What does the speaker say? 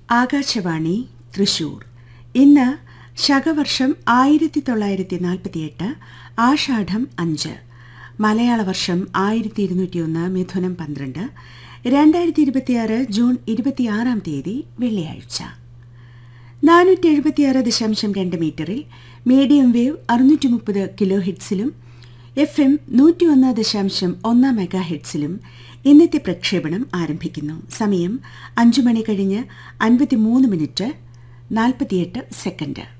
ആകാശവാണി തൃശൂർ ഇന്ന് ശകവർഷം ആയിരത്തി തൊള്ളായിരത്തി നാൽപ്പത്തിയെട്ട് ആഷാഢം അഞ്ച് മലയാള വർഷം ആയിരത്തി ഇരുന്നൂറ്റിയൊന്ന് മിഥുനം പന്ത്രണ്ട് രണ്ടായിരത്തി ഇരുപത്തിയാറ് ജൂൺ ഇരുപത്തിയാറാം തീയതി വെള്ളിയാഴ്ച നാനൂറ്റി എഴുപത്തിയാറ് ദശാംശം രണ്ട് മീറ്ററിൽ മീഡിയം വേവ് അറുന്നൂറ്റി മുപ്പത് കിലോ ഹിറ്റ്സിലും എഫ് എം നൂറ്റി ഒന്ന് ദശാംശം ഒന്നാം മെഗാ ഹെഡ്സിലും ഇന്നത്തെ പ്രക്ഷേപണം ആരംഭിക്കുന്നു സമയം അഞ്ചു മണി കഴിഞ്ഞ് അൻപത്തിമൂന്ന് മിനിറ്റ് നാൽപ്പത്തിയെട്ട് സെക്കൻഡ്